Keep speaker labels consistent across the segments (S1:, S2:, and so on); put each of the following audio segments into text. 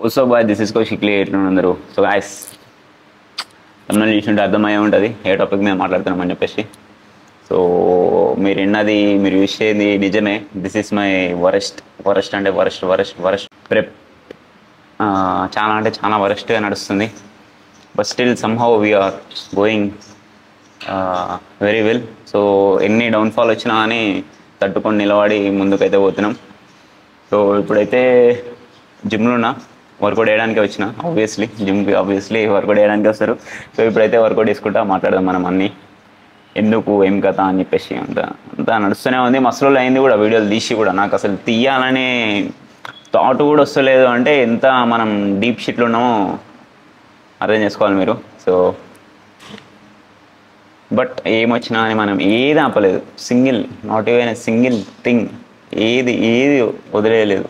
S1: So boy this is కౌశిక్లీ ఎట్లా అందరూ సో గాయస్ తమిళ చూసింటే అర్థమయ్యే ఉంటుంది ఏ టాపిక్ మీద మాట్లాడుతున్నామని చెప్పేసి సో మీరు విన్నది మీరు యూజ్ చేయండి నిజమే this is my worst worst అంటే వరెస్ట్ వరెస్ట్ వరెస్ట్ ప్రెప్ చాలా అంటే చాలా వరెస్ట్గా నడుస్తుంది but still somehow we're going very well so ఎన్ని డౌన్ఫాల్ వచ్చినా కానీ తట్టుకొని నిలబడి ముందుకైతే పోతున్నాం సో ఇప్పుడైతే జిమ్లో ఉన్నా వర్కౌట్ చేయడానికి వచ్చిన ఆబ్వియస్లీ జిమ్కి ఆబ్వియస్లీ వర్కౌట్ చేయడానికి వస్తారు సో ఇప్పుడైతే వర్కౌట్ చేసుకుంటా మాట్లాడదాం మనం అన్నీ ఎందుకు ఏం కథ అని చెప్పేసి అంత అంతా నడుస్తూనే ఉంది మసలు అయింది కూడా వీడియోలు తీసి కూడా నాకు అసలు తీయాలనే థాట్ కూడా వస్తలేదు అంటే ఎంత మనం డీప్ షిట్లో ఉన్నామో అర్థం చేసుకోవాలి మీరు సో బట్ ఏమొచ్చినా అని మనం ఏది ఆపలేదు single not even single thing ఏది ఏది వదిలేయలేదు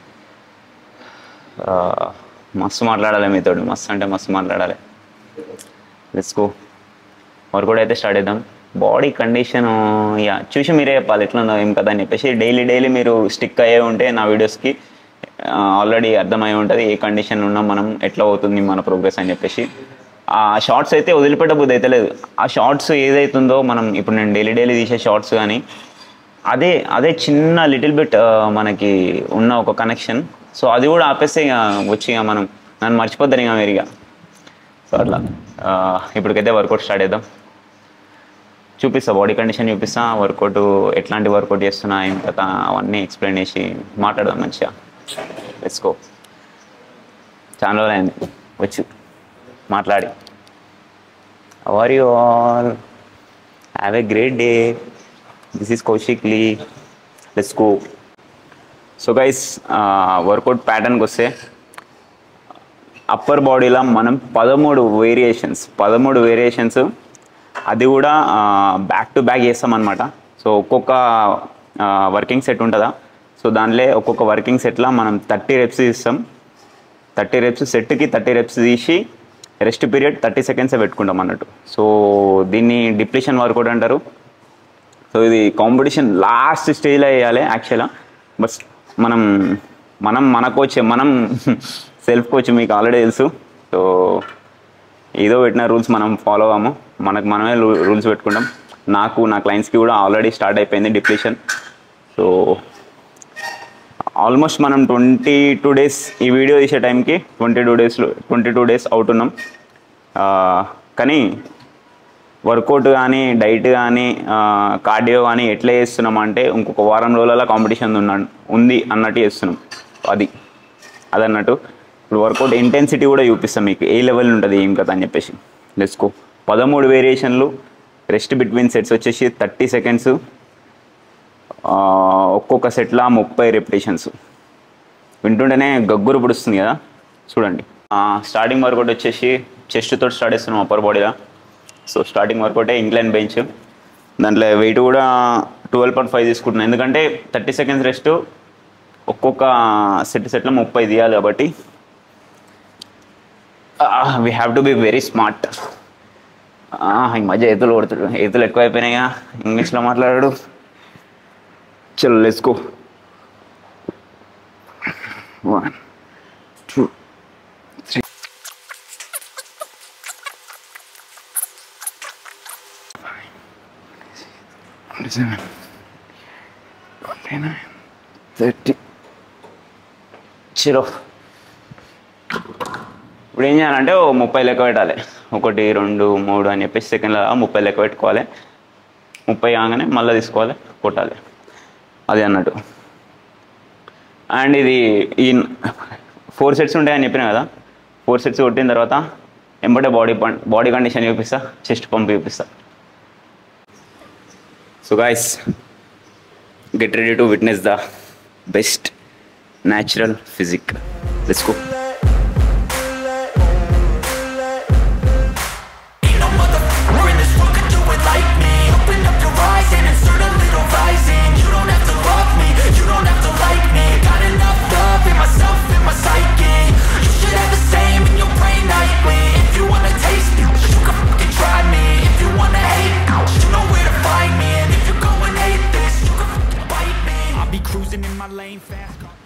S1: ఆ, మస్తు మాట్లాడాలి మీతో మస్తు అంటే మస్తు మాట్లాడాలి లెట్స్ గో వర్కౌట్ అయితే స్టార్ట్ చేద్దాం బాడీ కండిషన్ యా చూసి మీరే చెప్పాలి ఎట్లా ఉందో ఏం కదా అని చెప్పేసి డైలీ డైలీ మీరు స్టిక్ అయ్యే ఉంటే నా వీడియోస్కి ఆల్రెడీ అర్థమై ఉంటుంది ఏ కండిషన్ ఉన్నాం మనం ఎట్లా అవుతుంది మన ప్రోగ్రెస్ అని చెప్పేసి ఆ షార్ట్స్ అయితే వదిలిపెట్టబుద్ధి అయితే లేదు ఆ షార్ట్స్ ఏదైతుందో మనం ఇప్పుడు నేను డైలీ డైలీ తీసే షార్ట్స్ కానీ అదే అదే చిన్న లిటిల్ బిట్ మనకి ఉన్న ఒక కనెక్షన్ సో అది కూడా ఆపేస్తే ఇక వచ్చి ఇక మనం నన్ను మర్చిపోతాను ఇక మీరు ఇక సో అట్లా ఆ, ఇప్పటికైతే వర్కౌట్ స్టార్ట్ చేద్దాం చూపిస్తా బాడీ కండిషన్ చూపిస్తా వర్కౌట్ ఎట్లాంటి వర్కౌట్ చేస్తున్నా ఏం కథ అవన్నీ ఎక్స్ప్లెయిన్ చేసి మాట్లాడదాం మంచిగా లెట్స్కో చాలా రోజులు అయింది వచ్చి మాట్లాడి how are you all have a great day this is Kaushik Lee let's go so guys workout ప్యాటర్న్కి వస్తే అప్పర్ బాడీలో మనం పదమూడు వేరియేషన్స్ పదమూడు వేరియేషన్స్ అది కూడా బ్యాక్ టు బ్యాక్ చేస్తామన్నమాట సో ఒక్కొక్క వర్కింగ్ సెట్ ఉంటుందా సో దానిలో ఒక్కొక్క వర్కింగ్ సెట్లో మనం థర్టీ రెప్స్ ఇస్తాం థర్టీ రెప్స్ సెట్కి థర్టీ రెప్స్ తీసి రెస్ట్ పీరియడ్ థర్టీ సెకండ్సే పెట్టుకుంటాం అన్నట్టు సో దీన్ని డిప్లిషన్ వర్కౌట్ అంటారు సో ఇది కాంపిటీషన్ లాస్ట్ స్టేజ్లో వేయాలి యాక్చువల్గా బట్ మనం మనం మన కోచ్ మనం సెల్ఫ్ కోచ్ మీకు ఆల్రెడీ తెలుసు సో ఏదో పెట్టిన రూల్స్ మనం ఫాలో అవ్వము మనకు మనమే రూల్స్ పెట్టుకుంటాం నాకు నా క్లయింట్స్కి కూడా ఆల్రెడీ స్టార్ట్ అయిపోయింది డిప్లిషన్ సో ఆల్మోస్ట్ మనం ట్వంటీ టూ డేస్ ఈ వీడియో తీసే టైంకి ట్వంటీ టూ డేస్లో ట్వంటీ టూ డేస్ అవుట్ ఉన్నాం ఆ, కానీ వర్కౌట్ కానీ డైట్ కానీ కార్డియో కానీ ఎట్లా చేస్తున్నాం అంటే ఇంకొక వారం రోజుల కాంపిటీషన్ ఉన్న ఉంది అన్నట్టు చేస్తున్నాం అది అదన్నట్టు ఇప్పుడు వర్కౌట్ ఇంటెన్సిటీ కూడా చూపిస్తాం మీకు ఏ లెవెల్ ఉంటుంది ఏం కదా అని చెప్పేసి లెస్కో పదమూడు వేరియేషన్లు రెస్ట్ బిట్వీన్ సెట్స్ వచ్చేసి థర్టీ సెకండ్స్ ఒక్కొక్క సెట్లా ముప్పై రెపిటేషన్స్ వింటుంటేనే గగ్గురు పుడుస్తుంది కదా చూడండి స్టార్టింగ్ వర్కౌట్ వచ్చేసి చెస్ట్ తోటి స్టార్ట్ చేస్తున్నాం అప్పర్ బాడీలో సో స్టార్టింగ్ వర్కౌటే ఇంక్లైన్ బెంచ్ దాంట్లో వెయిట్ కూడా ట్వెల్వ్ పాయింట్ ఫైవ్ తీసుకుంటున్నాను ఎందుకంటే థర్టీ సెకండ్స్ రెస్ట్ ఒక్కొక్క సెట్ సెట్లో ముప్పై తీయాలి కాబట్టి we have to be very smart ఈ మధ్య ఎత్తులు కొడుతుడు ఎత్తులు ఎక్కువైపోయినాయిగా ఇంగ్లీష్లో మాట్లాడాడు చలో let's go one two three twenty seven twenty nine thirty చలో ఇప్పుడు ఏం చేయాలంటే ఓ ముప్పై లెక్క పెట్టాలి ఒకటి రెండు మూడు అని చెప్పేసి సెకండ్లో ముప్పై లెక్క పెట్టుకోవాలి ముప్పై కాగానే మళ్ళీ తీసుకోవాలి కొట్టాలి అది అన్నట్టు అండ్ ఇది ఈ ఫోర్ సెట్స్ ఉంటాయని చెప్పిన కదా ఫోర్ సెట్స్ కొట్టిన తర్వాత ఎంబటే బాడీ బాడీ కండిషన్ చూపిస్తా చెస్ట్ పంప్ చూపిస్తా so guys get ready to witness the best natural physique let's go
S2: Ain't no motherfucker in this world could do it like me Open up your eyes and insert a little rising You don't have to love me, you don't have to like me Got enough love in myself, in my psyche You should have the same in your brain nightly If you wanna taste me, you can fucking try me If you wanna hate, you know where to find me And if you're going hate this, you can fucking bite me I'll be cruising in my lane fast
S1: so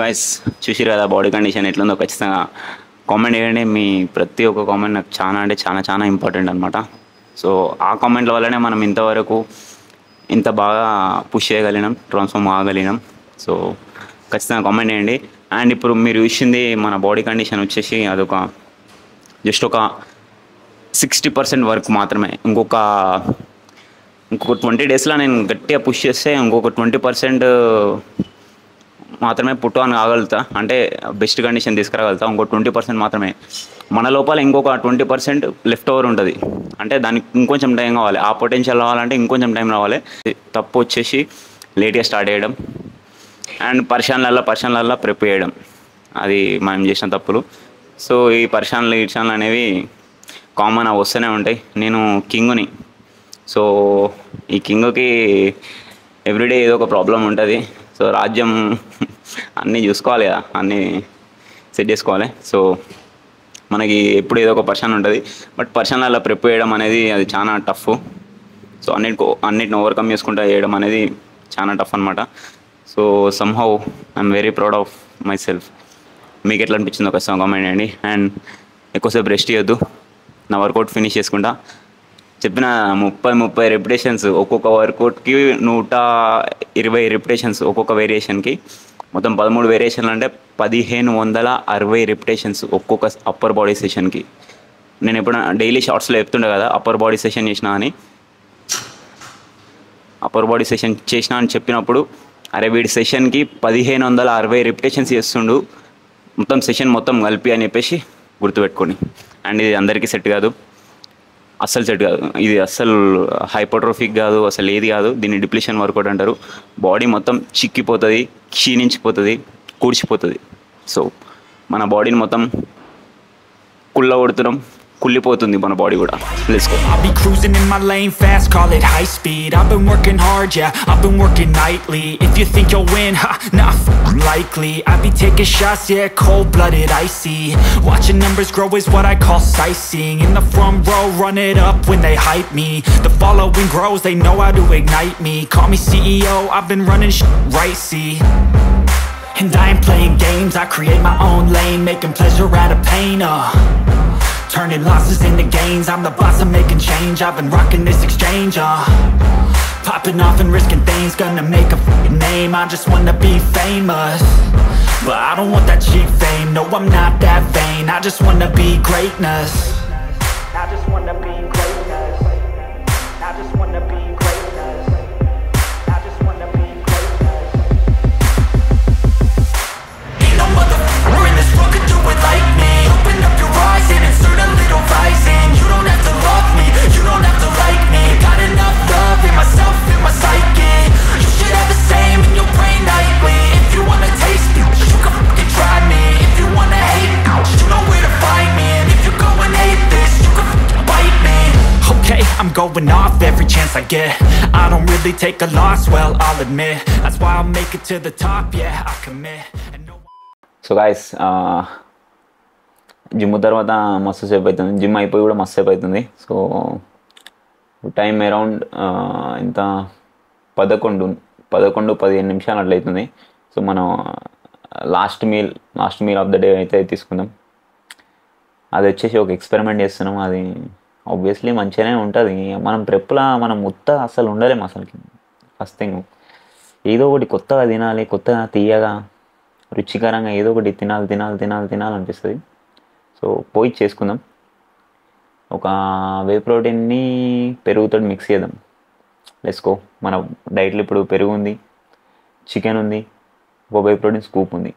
S1: guys చూసిరు కదా body condition ఎట్లుందో ఖచ్చితంగా comment చేయండి మీ ప్రతి ఒక్క comment నాకు చాలా అంటే చాలా చాలా ఇంపార్టెంట్ అనమాట సో ఆ కామెంట్ల వల్లనే మనం ఇంతవరకు ఇంత బాగా పుష్ చేయగలిగినాం ట్రాన్స్ఫార్మ్ కాగలిగినాం సో ఖచ్చితంగా కామెంట్ చేయండి అండ్ ఇప్పుడు మీరు చూసింది మన బాడీ కండిషన్ వచ్చేసి అదొక జస్ట్ ఒక సిక్స్టీ పర్సెంట్ వర్క్ మాత్రమే ఇంకొక ఇంకొక ట్వంటీ డేస్లో నేను గట్టిగా పుష్ చేస్తే ఇంకొక ట్వంటీ పర్సెంట్ మాత్రమే పుట్టు అని కాగలుగుతా అంటే బెస్ట్ కండిషన్ తీసుకురాగలుగుతా ఇంకో ట్వంటీ పర్సెంట్ మాత్రమే మన లోపల ఇంకొక ట్వంటీ పర్సెంట్ లెఫ్ట్ ఓవర్ ఉంటుంది అంటే దానికి ఇంకొంచెం టైం కావాలి ఆ పొటెన్షియల్ రావాలంటే ఇంకొంచెం టైం రావాలి తప్పు వచ్చేసి లేట్గా స్టార్ట్ చేయడం అండ్ పర్షన్లల్లో పర్షన్లల్లో ప్రిప్ చేయడం అది మనం చేసిన తప్పులు సో ఈ పర్షన్లు ఇర్షన్లు అనేవి కామన్ అవి వస్తూనే ఉంటాయి నేను కింగ్ని సో ఈ కింగ్కి ఎవ్రీడే ఏదో ఒక ప్రాబ్లం ఉంటుంది సో రాజ్యం అన్నీ చూసుకోవాలి కదా అన్నీ సెట్ చేసుకోవాలి సో మనకి ఎప్పుడు ఏదో ఒక పర్సన్ ఉంటుంది బట్ పర్సన్ అలా ప్రిప్ చేయడం అనేది అది చాలా టఫ్ సో అన్నిటి అన్నిటిని ఓవర్కమ్ చేసుకుంటూ చేయడం అనేది చాలా టఫ్ అనమాట so somehow I'm very proud of my self మీకు ఎట్లా అనిపించింది ఒక కామెంట్ చేయండి అండ్ ఎక్కువసేపు రెస్ట్ చేయొద్దు నా వర్కౌట్ ఫినిష్ చేసుకుంటా చెప్పిన ముప్పై ముప్పై రెప్యుటేషన్స్ ఒక్కొక్క వర్కౌట్కి నూట ఇరవై రెప్యుటేషన్స్ ఒక్కొక్క వేరియేషన్కి మొత్తం పదమూడు వేరియేషన్లు అంటే పదిహేను వందల అరవై రెప్యుటేషన్స్ ఒక్కొక్క అప్పర్ బాడీ సెషన్కి నేను ఎప్పుడు డైలీ షార్ట్స్లో చెప్తుండే కదా అప్పర్ బాడీ సెషన్ చేసిన అని అప్పర్ బాడీ సెషన్ చేసిన అని చెప్పినప్పుడు అరే వీడి సెషన్కి పదిహేను వందల అరవై రెప్యుటేషన్స్ చేస్తుండు మొత్తం సెషన్ మొత్తం కలిపి అని చెప్పేసి గుర్తుపెట్టుకోండి అండ్ ఇది అందరికీ సెట్ కాదు అస్సలు సెట్ కాదు ఇది అస్సలు హైపోట్రోఫిక్ కాదు అసలు ఏది కాదు దీన్ని డిప్లిషన్ వర్కౌట్ అంటారు బాడీ మొత్తం చిక్కిపోతుంది క్షీణించిపోతుంది కూర్చిపోతుంది సో మన బాడీని మొత్తం కుళ్ళ కొడుతున్నాం కుళ్ళిపోతుంది మన బాడీ కూడా తెలుసుకో
S2: I'll be cruising in my lane fast, call it high speed I've been working hard, yeah, I've been working nightly If you think you'll win, ha, not f***ing likely I be taking shots, yeah, cold-blooded, icy Watching numbers grow is what I call sightseeing In the front row, run it up when they hype me The following grows, they know how to ignite me Call me CEO, I've been running sh right, see and I ain't playing games, I create my own lane Making pleasure out of pain, uh Turning losses into gains I'm the boss, I'm making change I've been rocking this exchange, uh Popping off and risking things Gonna make a f***ing name I just wanna be famous But I don't want that cheap fame No, I'm not that vain I just wanna be greatness I just wanna be greatness I just wanna be greatness I just wanna be greatness Ain't no motherfucker in this world could do it like me Open up your eyes and insert a little rising You don't have to love me, you don't have to like me Got enough love in myself, in my psyche You should have the same in your brain nightly If you wanna taste me, you can fucking try me If you wanna hate me, you know where to find me And if you go and hate this, you can fucking bite me Okay, I'm going off every chance I get I don't really take a loss, well, I'll admit That's why I'll make it to the top, yeah, I commit and no
S1: so guys gym తర్వాత మస్తు సేపు అవుతుంది gym అయిపోయి కూడా మస్తు సేపు అవుతుంది so time around ఇంత పదకొండు పదకొండు పదిహేను నిమిషాలు అట్లా అవుతుంది సో మనం last meal last meal of the day అయితే తీసుకుందాం అది వచ్చేసి ఒక ఎక్స్పెరిమెంట్ చేస్తున్నాం అది ఆబ్వియస్లీ మంచిగానే ఉంటుంది మనం ప్రెప్లా మనం ఉత్త అసలు ఉండలేము అసలుకి ఫస్ట్ థింగ్ ఏదో ఒకటి కొత్తగా తినాలి కొత్తగా తీయగా రుచికరంగా ఏదో ఒకటి తినాలి తినాలి తినాలి తినాలి అనిపిస్తుంది సో పోయి చేసుకుందాం ఒక వే ప్రోటీన్ని పెరుగుతో మిక్స్ చేద్దాం లెస్కో మన డైట్లో ఇప్పుడు పెరుగు ఉంది చికెన్ ఉంది ఒక వే ప్రోటీన్ స్కూప్ ఉంది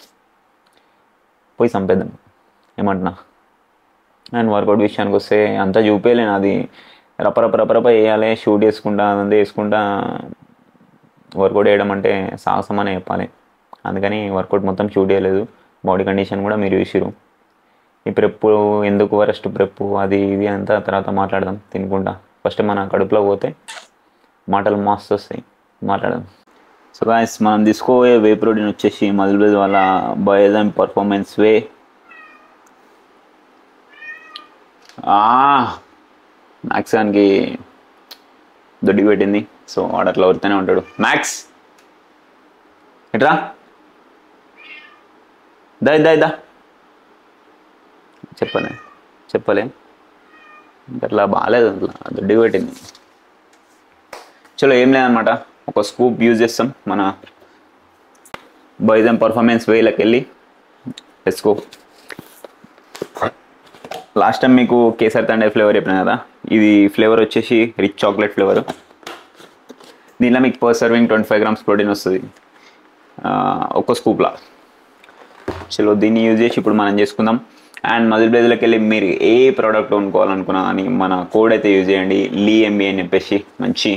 S1: పోయి చంపేద్దాం ఏమంటున్నా అండ్ వర్కౌట్ విషయానికి వస్తే అంతా చూపేయలేను అది రపరప రపరప వేయాలి షూట్ చేసుకుంటా అదంతా వేసుకుంటా వర్కౌట్ చేయడం అంటే సాహసం అనే చెప్పాలి అందుకని వర్కౌట్ మొత్తం షూట్ చేయలేదు బాడీ కండిషన్ కూడా మీరు చూసిరు ఈ ప్రెప్పు ఎందుకు వరస్ట్ ప్రెప్పు అది ఇది అంతా తర్వాత మాట్లాడదాం తినుకుంటా ఫస్ట్ మన కడుపులో పోతే మాటలు మస్తు వస్తాయి మాట్లాడదాం సో గాయస్ మనం తీసుకోబోయే వే ప్రోటీన్ వచ్చేసి మజిల్ వాళ్ళ బయోజమ్ పర్ఫార్మెన్స్ వే మ్యాక్స్ గానికి దొడ్డి పెట్టింది సో వాడు అట్లా వరుతూనే ఉంటాడు మ్యాక్స్ ఎట్రా దా దా దా చెప్పలే చెప్పలే ఇంకా అట్లా బాగాలేదు అట్లా దొడ్డి పెట్టింది చలో ఏం లేదనమాట ఒక స్కూప్ యూజ్ చేస్తాం మన బాయ్స్ అండ్ పర్ఫార్మెన్స్ వేలోకి వెళ్ళి ఎస్కో లాస్ట్ టైం మీకు కేసర్ తండే ఫ్లేవర్ చెప్పిన కదా ఇది ఫ్లేవర్ వచ్చేసి రిచ్ చాక్లెట్ ఫ్లేవర్ దీనిలో మీకు per serving twenty five grams protein వస్తుంది ఆ, ఒక్క స్కూప్లా చలో దీన్ని యూజ్ చేసి ఇప్పుడు మనం చేసుకుందాం అండ్ మజిల్ బ్లేజ్లోకి వెళ్ళి మీరు ఏ ప్రోడక్ట్ కొనుక్కోవాలనుకున్నా అని మన కోడ్ అయితే యూజ్ చేయండి లీ ఎంబీ అని చెప్పేసి మంచి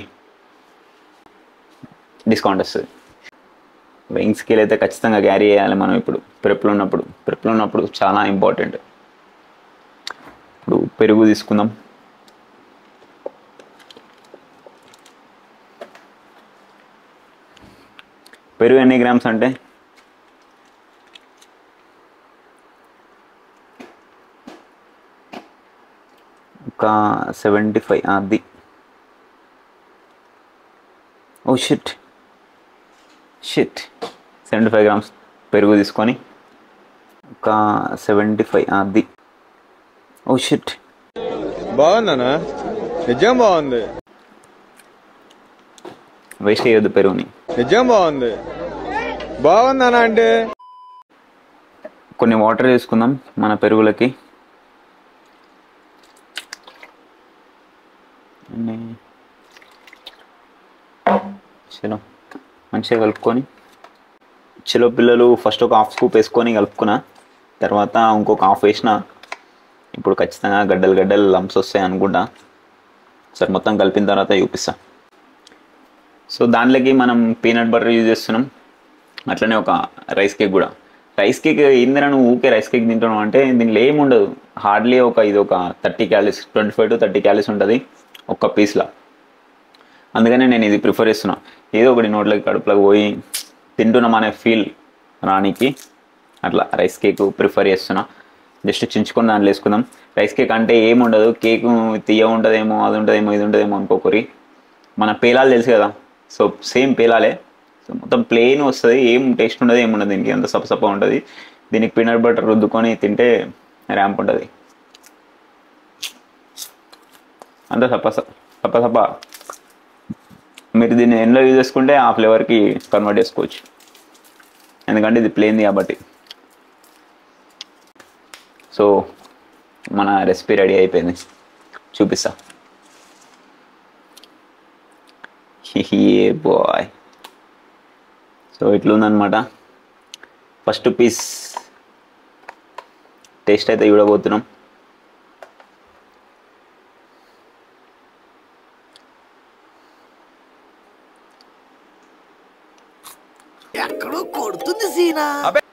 S1: డిస్కౌంట్ వస్తుంది వెయింగ్ స్కేల్ అయితే ఖచ్చితంగా క్యారీ చేయాలి మనం ఇప్పుడు ప్రెప్లో ఉన్నప్పుడు ప్రెప్లో ఉన్నప్పుడు చాలా ఇంపార్టెంట్ ఇప్పుడు పెరుగు తీసుకుందాం పెరుగు ఎన్ని గ్రామ్స్ అంటే ఒక సెవెంటీ ఫైవ్ అది oh shit shit seventy five grams పెరుగు తీసుకొని ఒక సెవెంటీ ఫైవ్ అది ఓ షిట్
S3: బాగుందనా నిజం బాగుంది
S1: వేస్ట్ చేయొద్దు పెరుగుని
S3: నిజం బాగుంది బాగుందనా అంటే
S1: కొన్ని వాటర్ తీసుకుందాం మన పెరుగులకి అన్నీ చలో మంచిగా కలుపుకొని చలో పిల్లలు ఫస్ట్ ఒక హాఫ్ స్కూప్ వేసుకొని కలుపుకున్నా తర్వాత ఇంకొక హాఫ్ వేసిన ఇప్పుడు ఖచ్చితంగా గడ్డలు గడ్డలు లంప్స్ వస్తాయి అనుకుంటా సరే మొత్తం కలిపిన తర్వాత చూపిస్తా సో దాంట్లోకి మనం పీనట్ బటర్ యూజ్ చేస్తున్నాం అట్లనే ఒక రైస్ కేక్ కూడా రైస్ కేక్ ఏందిరా నువ్వు ఊకే రైస్ కేక్ తింటున్నావు అంటే దీంట్లో ఏమి ఉండదు హార్డ్లీ ఒక ఇది ఒక thirty calories twenty five to thirty calories ఉంటుంది ఒక్క పీస్లో అందుకనే నేను ఇది ప్రిఫర్ చేస్తున్నా ఏదో ఒకటి నోట్లోకి కడుపులోకి పోయి తింటున్నాం అనే ఫీల్ రానికి అట్లా రైస్ కేక్ ప్రిఫర్ చేస్తున్నా జస్ట్ చించుకొని దాంట్లో వేసుకుందాం రైస్ కేక్ అంటే ఏమి ఉండదు కేక్ తీయ ఉంటుందేమో అది ఉంటుందేమో ఇది ఉంటుందేమో అనుకోకరి మన పేలాలు తెలుసు కదా సో సేమ్ పేలాలే సో మొత్తం ప్లెయిన్ వస్తుంది ఏం టేస్ట్ ఉండదు ఏం ఉండదు దీనికి అంత సపసప ఉంటుంది దీనికి పీనట్ బటర్ రుద్దుకొని తింటే ర్యాంప్ ఉంటుంది అంత సప్ప సప్ప సప్ప మీరు దీన్ని ఎండ్లో యూజ్ చేసుకుంటే ఆ ఫ్లేవర్కి కన్వర్ట్ చేసుకోవచ్చు ఎందుకంటే ఇది ప్లేన్ది కాబట్టి సో మన రెసిపీ రెడీ అయిపోయింది చూపిస్తా ఏ బాయ్ సో ఇట్లుందనమాట ఫస్ట్ పీస్ టేస్ట్ అయితే చూడబోతున్నాం
S4: ఎక్కడో కొడుతుంది సీనా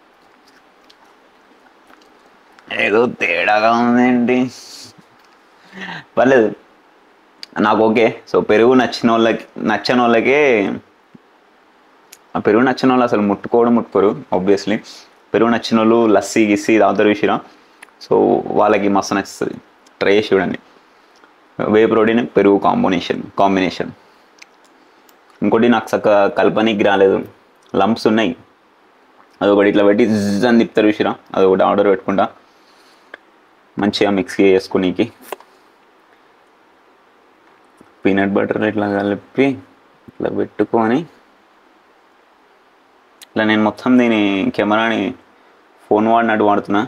S1: ఏదో తేడాగా ఉందేంటి పర్లేదు నాకు ఓకే సో పెరుగు నచ్చిన వాళ్ళకి నచ్చని వాళ్ళకే ఆ పెరుగు నచ్చిన వాళ్ళు అసలు ముట్టుకోవడం ముట్టుకోరు ఆబ్వియస్లీ పెరుగు నచ్చిన వాళ్ళు లస్సీ గిస్సీ తాగుతారు విషయం సో వాళ్ళకి మస్తు నచ్చుతుంది ట్రై చేసి చూడండి వే ప్రోటీన్ పెరుగు కాంబినేషన్ కాంబినేషన్ ఇంకోటి నాకు చక్కగా కల్పనీకి రాలేదు లంప్స్ ఉన్నాయి అదొకటి ఇట్లా పెట్టి జిజ్ అని తిప్పుతారు విషయం అదొకటి ఆర్డర్ పెట్టుకుంటా మంచిగా మిక్స్ చేసుకునేకి పీనట్ బటర్ ఇట్లా కలిపి ఇట్లా పెట్టుకొని ఇట్లా నేను మొత్తం దీని కెమెరాని ఫోన్ వాడినట్టు వాడుతున్నా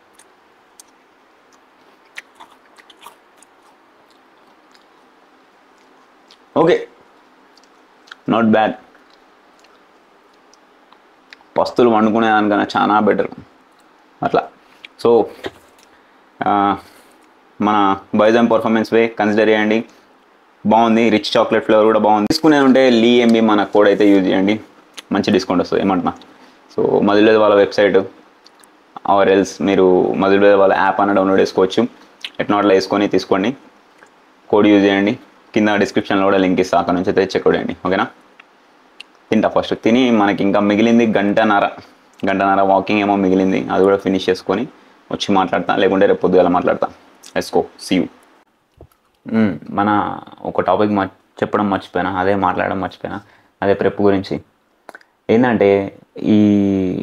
S1: ఓకే నాట్ బ్యాడ్ పస్తులు వండుకునే దానికన్నా చాలా బెటర్ అట్లా సో ఆ, మన బైజామ్ పర్ఫార్మెన్స్ వే కన్సిడర్ చేయండి బాగుంది రిచ్ చాక్లెట్ ఫ్లేవర్ కూడా బాగుంది తీసుకునే ఉంటే లీ ఎంబీ మన కోడ్ అయితే యూజ్ చేయండి మంచి డిస్కౌంట్ వస్తుంది ఏమంటున్నా సో మధులేదు వాళ్ళ వెబ్సైట్ ఆర్ ఎల్స్ మీరు మధులేదు వాళ్ళ యాప్ అన్న డౌన్లోడ్ చేసుకోవచ్చు ఎట్నాట్లో వేసుకొని తీసుకోండి కోడ్ యూజ్ చేయండి కింద డిస్క్రిప్షన్లో కూడా లింక్ ఇస్తా అక్కడ నుంచి అయితే చెక్అవుట్ చేయండి ఓకేనా తింటా ఫస్ట్ తిని మనకి ఇంకా మిగిలింది గంటన్నర గంటన్నర వాకింగ్ ఏమో మిగిలింది అది కూడా ఫినిష్ చేసుకొని వచ్చి మాట్లాడతా లేకుంటే రేపు పొద్దుగాల మాట్లాడతా ఎస్కో సీ మన ఒక టాపిక్ మర్ చెప్పడం మర్చిపోయినా అదే మాట్లాడడం మర్చిపోయినా అదే ప్రెప్ గురించి ఏంటంటే ఈ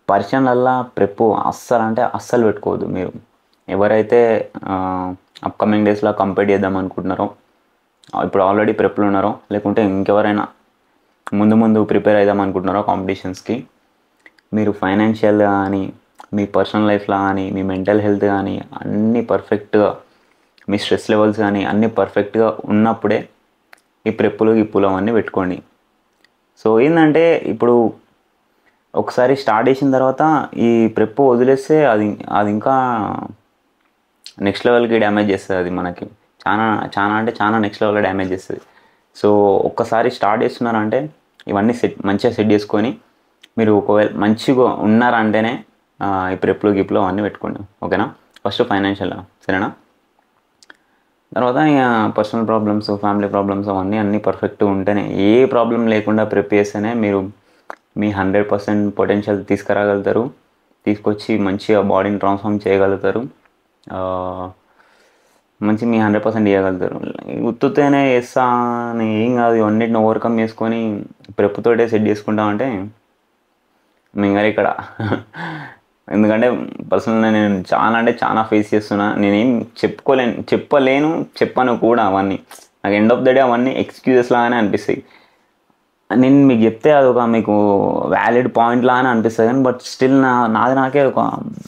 S1: పరిచయంలల్లా ప్రెప్ అస్సలు అంటే అస్సలు పెట్టుకోవద్దు మీరు ఎవరైతే అప్కమింగ్ డేస్లో కంపేర్ చేద్దాం అనుకుంటున్నారో ఇప్పుడు ఆల్రెడీ ప్రెప్లు ఉన్నారో లేకుంటే ఇంకెవరైనా ముందు ముందు ప్రిపేర్ అవుదాం అనుకుంటున్నారో కాంపిటీషన్స్కి మీరు ఫైనాన్షియల్ కానీ మీ పర్సనల్ లైఫ్లో కానీ మీ మెంటల్ హెల్త్ కానీ అన్నీ పర్ఫెక్ట్గా మీ స్ట్రెస్ లెవెల్స్ కానీ అన్నీ పర్ఫెక్ట్గా ఉన్నప్పుడే ఈ ప్రెప్పులు గిప్పులు అవన్నీ పెట్టుకోండి సో ఏంటంటే ఇప్పుడు ఒకసారి స్టార్ట్ చేసిన తర్వాత ఈ ప్రెప్ వదిలేస్తే అది అది ఇంకా నెక్స్ట్ లెవెల్కి డ్యామేజ్ చేస్తుంది అది మనకి చాలా చాలా అంటే చాలా నెక్స్ట్ లెవెల్లో డ్యామేజ్ చేస్తుంది సో ఒక్కసారి స్టార్ట్ చేస్తున్నారంటే ఇవన్నీ సెట్ మంచిగా సెట్ చేసుకొని మీరు ఒకవేళ మంచిగా ఉన్నారంటేనే ఆ, ఈ ప్రెప్లు గిప్లు అవన్నీ పెట్టుకోండి ఓకేనా ఫస్ట్ ఫైనాన్షియల్ సరేనా తర్వాత ఇక పర్సనల్ ప్రాబ్లమ్స్ ఫ్యామిలీ ప్రాబ్లమ్స్ అవన్నీ అన్నీ పర్ఫెక్ట్గా ఉంటేనే ఏ ప్రాబ్లం లేకుండా ప్రిప్ చేస్తేనే మీరు మీ హండ్రెడ్ పర్సెంట్ పొటెన్షియల్ తీసుకురాగలుగుతారు తీసుకొచ్చి మంచిగా బాడీని ట్రాన్స్ఫార్మ్ చేయగలుగుతారు ఆ, మంచి మీ హండ్రెడ్ పర్సెంట్ ఇవ్వగలుగుతారు ఉత్తుతేనే వేస్తా అని ఏం కాదు ఇవన్నిటిని ఓవర్కమ్ చేసుకొని ప్రెప్పుతోటే సెట్ చేసుకుంటామంటే మింగర్ ఇక్కడ ఎందుకంటే పర్సనల్గా నేను చాలా అంటే చాలా ఫేస్ చేస్తున్నా నేనేం చెప్పుకోలేను చెప్పలేను చెప్పను కూడా అవన్నీ నాకు ఎండ్ ఆఫ్ ద డే అవన్నీ ఎక్స్క్యూజెస్ లాగానే అనిపిస్తాయి నేను మీకు చెప్తే అది ఒక మీకు వ్యాలిడ్ పాయింట్ లాగానే అనిపిస్తుంది కానీ బట్ స్టిల్ నా నాది నాకే ఒక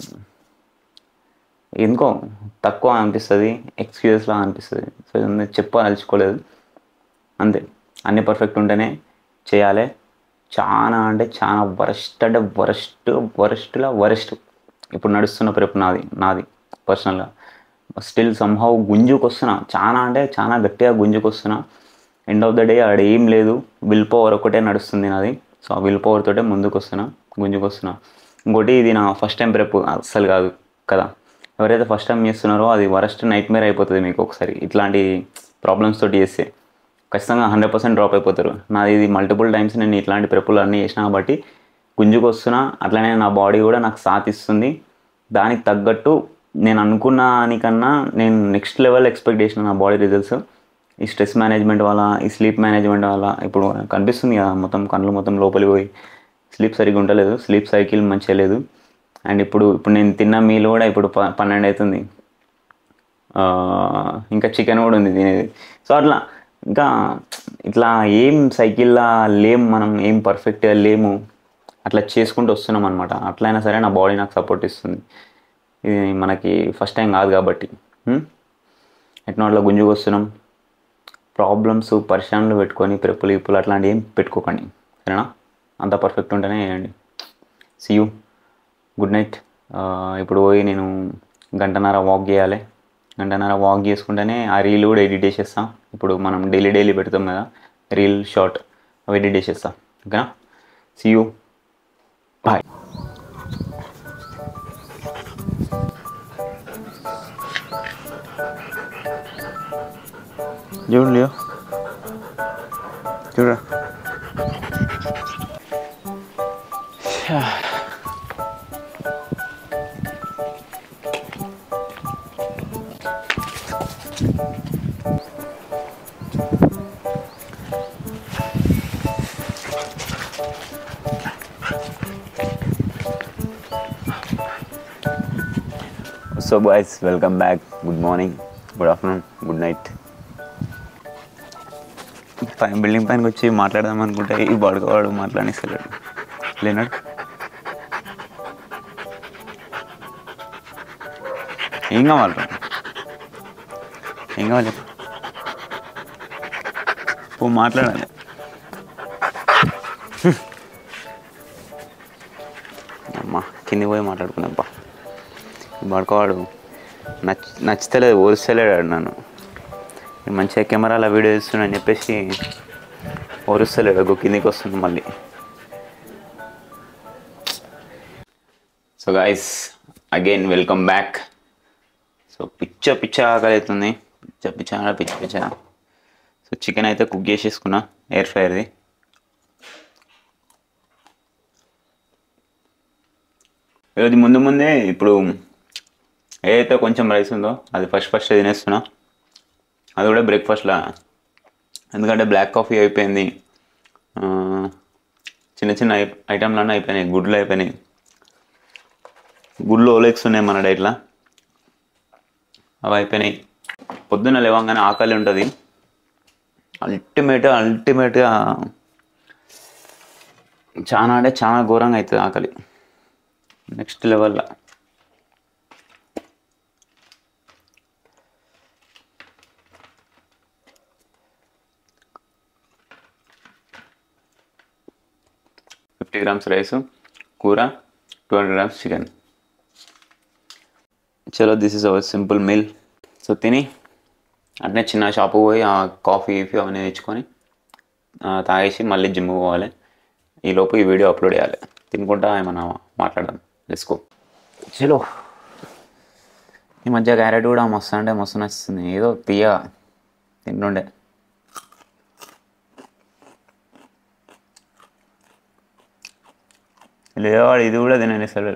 S1: ఎందుకో తక్కువ అనిపిస్తుంది ఎక్స్క్యూజెస్ లాగా అనిపిస్తుంది సో నేను చెప్పదలుచుకోలేదు అంతే అన్నీ పర్ఫెక్ట్ ఉంటేనే చేయాలి చాలా అంటే చాలా వరస్ట్ అంటే వరస్ట్ వరస్ట్లా వరస్ట్ ఇప్పుడు నడుస్తున్న ప్రెప్ నాది నాది పర్సనల్గా స్టిల్ సంహౌ గుంజుకొస్తున్నా చాలా అంటే చాలా గట్టిగా గుంజుకొస్తున్నా ఎండ్ ఆఫ్ ద డే ఆడ ఏం లేదు విల్ పవర్ ఒకటే నడుస్తుంది నాది సో ఆ విల్ పవర్ తోటే ముందుకు వస్తున్నా గుంజుకొస్తున్నా ఇంకోటి ఇది నా ఫస్ట్ టైం ప్రెప్ అస్సలు కాదు కదా ఎవరైతే ఫస్ట్ టైం చేస్తున్నారో అది వరస్ట్ నైట్ మేర్ అయిపోతుంది మీకు ఒకసారి ఇట్లాంటి ప్రాబ్లమ్స్ తోటి చేస్తే ఖచ్చితంగా హండ్రెడ్ పర్సెంట్ డ్రాప్ అయిపోతారు నాది ఇది మల్టిపుల్ టైమ్స్ నేను ఇట్లాంటి ప్రెప్పులు అన్నీ చేసిన కాబట్టి గుంజుకు వస్తున్నా అట్లనే నా బాడీ కూడా నాకు సాధిస్తుంది దానికి తగ్గట్టు నేను అనుకున్న దానికన్నా నేను నెక్స్ట్ లెవెల్ ఎక్స్పెక్ట్ చేసిన నా బాడీ రిజల్ట్స్ ఈ స్ట్రెస్ మేనేజ్మెంట్ వల్ల ఈ స్లీప్ మేనేజ్మెంట్ వల్ల ఇప్పుడు కనిపిస్తుంది కదా మొత్తం కళ్ళు మొత్తం లోపలికి పోయి స్లీప్ సరిగ్గా ఉండలేదు స్లీప్ సైకిల్ మంచిగా లేదు అండ్ ఇప్పుడు ఇప్పుడు నేను తిన్న మీల్ కూడా ఇప్పుడు ప పన్నెండు అవుతుంది ఆ, ఇంకా చికెన్ కూడా ఉంది తినేది సో అట్లా ఇంకా ఇట్లా ఏం సైకిల్లా లేం మనం ఏం పర్ఫెక్ట్గా లేము అట్లా చేసుకుంటూ వస్తున్నాం అనమాట అట్లయినా సరే నా బాడీ నాకు సపోర్ట్ ఇస్తుంది ఇది మనకి ఫస్ట్ టైం కాదు కాబట్టి హ్మ్? ఎట్నో అట్లా గుంజుకు వస్తున్నాం ప్రాబ్లమ్స్ పరిశానలు పెట్టుకొని ప్రెప్పులు ఇప్పులు అట్లాంటివి ఏం పెట్టుకోకండి సరేనా అంత పర్ఫెక్ట్ ఉంటేనే వేయండి సి యూ గుడ్ నైట్ ఇప్పుడు పోయి నేను గంటన్నర వాక్ చేయాలి గంటన్నర వాక్ చేసుకుంటేనే ఆ రీల్ కూడా ఎడిట్ చేసేస్తాం ఇప్పుడు మనం డైలీ డైలీ పెడతాం కదా రీల్ షార్ట్ అవి ఎడిట్ చేసేస్తాం ఓకేనా సి యూ బాయ్ చూడు లియో చూడరా so boys welcome back good morning good afternoon good night పైన బిల్డింగ్ పైనకి వచ్చి మాట్లాడదాం అనుకుంటే ఈ పడుకోవాడు మాట్లాడిస్తలేడు లేనాడు ఏం కావాలి రా? ఏం కావాలి చెప్పు. పో మాట్లాడాలి అమ్మా కింది పోయి మాట్లాడుకున్నాబ్బా పడుకోవాడు నచ్ నచ్చుతలేదు ఓరుస్తలేడు నన్ను నేను మంచిగా కెమెరాలో వీడియో తీస్తున్నా అని చెప్పేసి ఓరుస్తలేడు ఒక కిందికి వస్తుంది మళ్ళీ so guys again welcome back so పిచ్చ పిచ్చ ఆకలి అవుతుంది పిచ్చ పిచ్చ పిచ్చ పిచ్చ సో చికెన్ అయితే కుక్ చేసేసుకున్నా ఎయిర్ ఫ్రైర్ది ఈరోజు ముందు ముందే ఇప్పుడు ఏదైతే కొంచెం రైస్ ఉందో అది ఫస్ట్ ఫస్ట్ తినేస్తున్నా అది కూడా బ్రేక్ఫాస్ట్లా ఎందుకంటే బ్లాక్ కాఫీ అయిపోయింది ఆ, చిన్న చిన్న ఐ ఐటెంలన్నీ అయిపోయినాయి గుడ్లు అయిపోయినాయి గుళ్ళు ఓలెక్స్ ఉన్నాయి మన డైట్లో అవి అయిపోయినాయి పొద్దున్న లేవంగానే ఆకలి ఉంటుంది అల్టిమేట్ అల్టిమేట్గా చాలా అంటే చాలా ఘోరంగా అవుతుంది ఆకలి నెక్స్ట్ లెవెల్లో ఫిఫ్టీ గ్రామ్స్ రైస్ కూర టూ హండ్రెడ్ గ్రామ్స్ చికెన్ చలో this is our simple meal so తిని అట్నే చిన్న షాపు పోయి ఆ కాఫీ గీఫీ అవన్నీ తెచ్చుకొని ఆ, తాగేసి మళ్ళీ జిమ్ పోవాలి ఈ లోపు ఈ వీడియో అప్లోడ్ చేయాలి తినుకుంటా ఏమన్నా మాట్లాడదాం లెస్కో చలో ఈ మధ్య క్యారెట్ కూడా మస్తు అంటే మస్తు నచ్చుతుంది ఏదో తీయ తింటుండే లేవాడు ఇది కూడా తిననిస్తాడు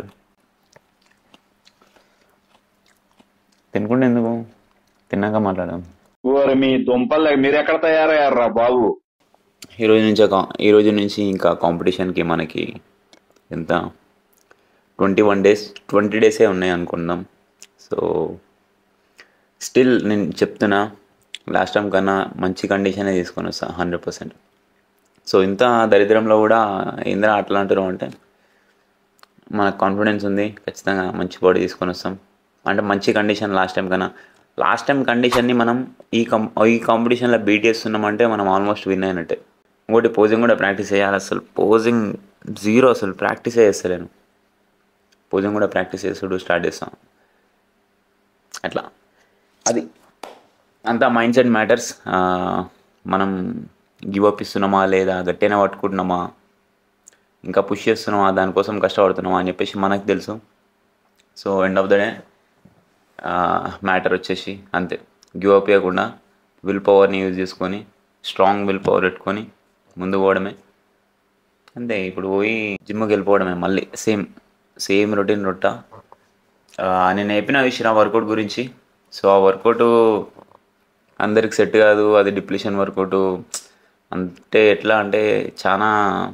S1: తినుకుంటే ఎందుకు తిన్నాక మాట్లాడదాం
S5: ఓరి మీ దుంపలు మీరు ఎక్కడ తయారయ్యారా బాబు
S1: ఈ రోజు నుంచి కా- ఈ రోజు నుంచి ఇంకా కాంపిటీషన్కి మనకి ఎంత ట్వంటీ వన్ డేస్ ట్వంటీ డేసే ఉన్నాయి అనుకుందాం సో స్టిల్ నేను చెప్తున్నా లాస్ట్ టైం కన్నా మంచి కండిషనే తీసుకొని వస్తాను హండ్రెడ్ పర్సెంట్ సో ఇంత దరిద్రంలో కూడా ఏంద్రా అట్లా అంటారు అంటే మనకు కాన్ఫిడెన్స్ ఉంది ఖచ్చితంగా మంచి బాడీ తీసుకొని వస్తాం అంటే మంచి కండిషన్ లాస్ట్ టైం కన్నా లాస్ట్ టైం కండిషన్ని మనం ఈ కం ఈ కాంపిటీషన్లో బీట్ చేస్తున్నామంటే మనం ఆల్మోస్ట్ విన్ అయినట్టే ఇంకోటి పోజింగ్ కూడా ప్రాక్టీస్ చేయాలి అసలు పోజింగ్ జీరో అసలు ప్రాక్టీసే చేస్తలేను పోజింగ్ కూడా ప్రాక్టీస్ చేసుడు స్టార్ట్ చేస్తాం అట్లా అది అంతా మైండ్ సెట్ మ్యాటర్స్ మనం గివ్ అప్ ఇస్తున్నామా లేదా గట్టిగా పట్టుకుంటున్నామా ఇంకా పుష్ చేస్తున్నామా దానికోసం కష్టపడుతున్నామా అని చెప్పేసి మనకు తెలుసు so end of the day matter వచ్చేసి అంతే గివ్ అప్ ఇవ్వకుండా విల్ పవర్ని యూజ్ చేసుకొని స్ట్రాంగ్ విల్ పవర్ పెట్టుకొని ముందు పోవడమే అంతే ఇప్పుడు పోయి జిమ్కి వెళ్ళిపోవడమే మళ్ళీ సేమ్ సేమ్ రొటీన్ రొట్ట ఆ, నేను చెప్పిన విషయం వర్కౌట్ గురించి సో ఆ వర్కౌట్ అందరికి సెట్ కాదు అది డిప్లిషన్ వర్కౌట్ అంటే ఎట్లా అంటే చాలా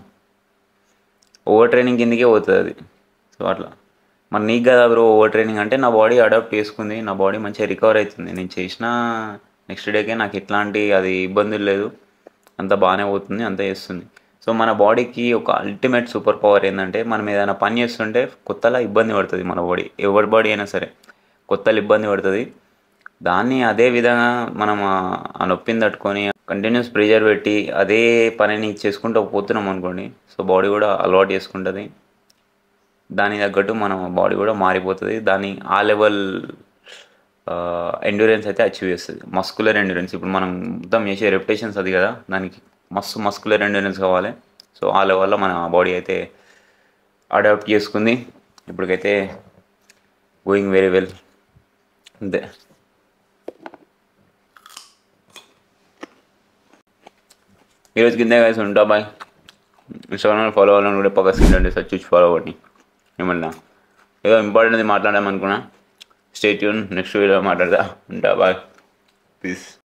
S1: ఓవర్ ట్రైనింగ్ కిందకే పోతుంది అది సో అట్లా మరి నీకు కదా బ్రో ఓవర్ ట్రైనింగ్ అంటే నా బాడీ అడాప్ట్ చేసుకుంది నా బాడీ మంచిగా రికవర్ అవుతుంది నేను చేసిన నెక్స్ట్ డేకే నాకు ఎట్లాంటి అది ఇబ్బందులు లేదు అంత బాగానే పోతుంది అంత చేస్తుంది సో మన బాడీకి ఒక అల్టిమేట్ సూపర్ పవర్ ఏంటంటే మనం ఏదైనా పని చేస్తుంటే కొత్తలా ఇబ్బంది పడుతుంది మన బాడీ ఎవరి బాడీ అయినా సరే కొత్తలు ఇబ్బంది పడుతుంది దాన్ని అదే విధంగా మనం ఆ- ఆ నొప్పిని తట్టుకొని కంటిన్యూస్ ప్రెషర్ పెట్టి అదే పనిని చేసుకుంటూ పోతున్నాం అనుకోండి సో బాడీ కూడా అలవాటు చేసుకుంటుంది దాని తగ్గట్టు మన బాడీ కూడా మారిపోతుంది దాని ఆ లెవెల్ ఎండ్యూరెన్స్ అయితే అచీవ్ చేస్తుంది మస్కులర్ ఎండ్యూరెన్స్ ఇప్పుడు మనం మొత్తం చేసే రెప్యుటేషన్స్ అది కదా దానికి మస్తు మస్కులర్ ఎండ్యూరెన్స్ కావాలి సో ఆ లెవెల్లో మన బాడీ అయితే అడాప్ట్ చేసుకుంది ఇప్పటికైతే గోయింగ్ వెరీ వెల్ అంతే ఈరోజు కింద కలిసి ఉంటా బాయ్ ఇన్స్టాగ్రామ్లో ఫాలో అవ్వాలని కూడా పక్క స్క్రీన్ అంటే సర్చ్ చూసి ఫాలో అవ్వండి ఏమన్నా ఏదో ఇంపార్టెంట్ మాట్లాడామనుకున్నా స్టే ట్యూన్ నెక్స్ట్ వీడియో మాట్లాడదా ఉంటా బాయ్ పీస్